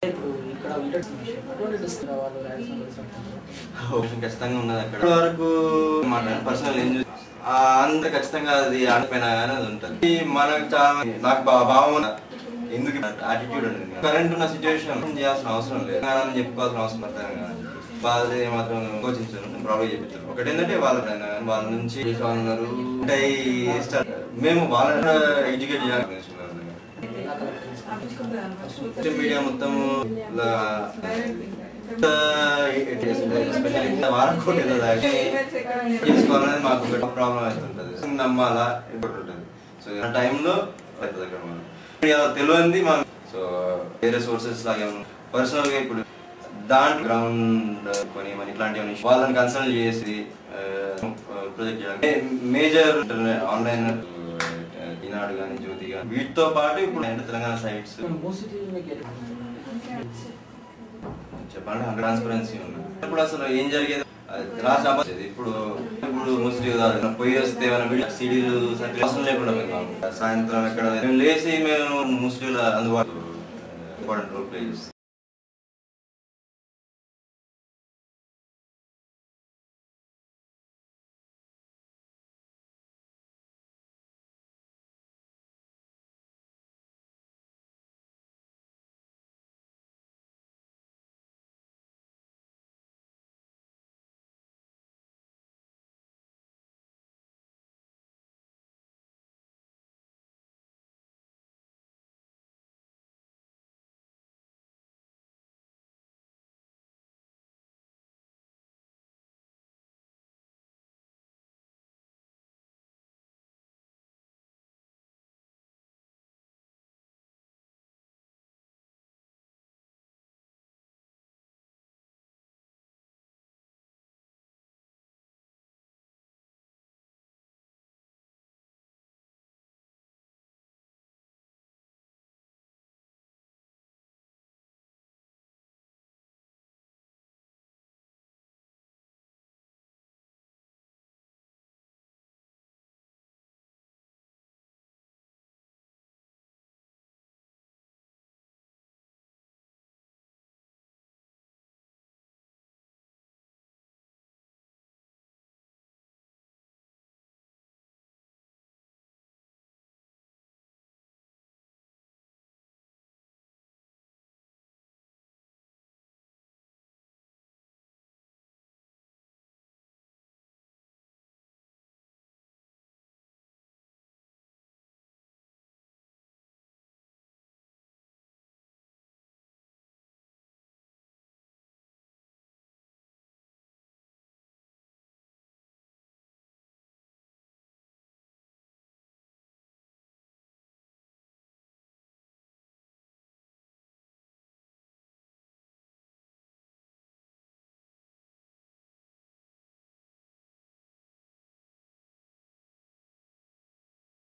ఇప్పుడు ఇక్కడ ఉండేది విషయం అటువంటి డిస్క్ వాళ్ళు రాయలసీమలో సంబంధించి. ఆప్షన్ ఖచ్చితంగా ఉన్నది అక్కడ ఇప్పటి వరకు మాట్లాడిన పర్సనల్ ఏం చూసి ఆ అందరు ఖచ్చితంగా అది ఆడిపోయినా కానీ అది ఉంటుంది ఈ మనకు చాలా నాకు బా- భావం ఉన్న- ఎందుకు యాటిట్యూడ్ అనేది కరెంట్ ఉన్న సిచ్యువేషన్ చేయాల్సిన అవసరం లేదు అని చెప్పుకోవాల్సిన అవసరం పడతాను కానీ వాళ్ళది మాత్రం కోచించారు ప్రాబ్లం చెప్పించారు ఒకటి ఏంటంటే వాళ్ళ వాళ్ళ నుంచి వాళ్ళు ఉన్నారు అంటే ఈ స్టార్- మేము వాళ్ళ ఎడ్యుకేట్ చేయాలి ఇలా కలెక్ట్ చేసుకుంటాం. సోషల్ మీడియా మొత్తం ఇలా ఎస్పెషల్లీ వారం కోటి ఏదో దాటి తీసుకోవాలనేది మాకు ఒక ప్రాబ్లం అవుతుంటుంది నమ్మాలా ఇప్పుడు ఉంటుంది సో ఆ టైంలో అవుతుంది అక్కడ మనం మీడియా తెలియంది మనం సో వేరే సోర్సెస్ లాగా పర్సనల్ గా ఇప్పుడు దాంట్లో గ్రౌండ్ కొని మన ఇట్లాంటివన్నీ వాళ్ళని కన్సల్ట్ చేసి ప్రొజెక్ట్ చేయడం మేజర్ ఆన్లైన్ ఈనాడు కానీ జ్యోతి కానీ వీటితో పాటు ఇప్పుడు ఏంటంటే తెలంగాణ సైట్స్ ఇప్పుడు మూసిటీ మీకు ఎట్లా? చెప్పాలంటే హండ్రెడ్ ట్రాన్స్పరెన్సీ ఉంది ఇప్పుడు అసలు ఏం జరిగేది అది రాష్ట్ర అబద్ధం. ఇప్పుడు ఇప్పుడు ముస్లిం పోయి వస్తే మన వీడియో సీడీలు సర్టిఫికేట్ అవసరం లేకుండా పోయింది మాకు. సాయంత్రం ఎక్కడ మేము లేచి మేము ముస్లింల అందుబాటు ఇంపార్టెంట్ రోల్ ప్లే చేస్తాం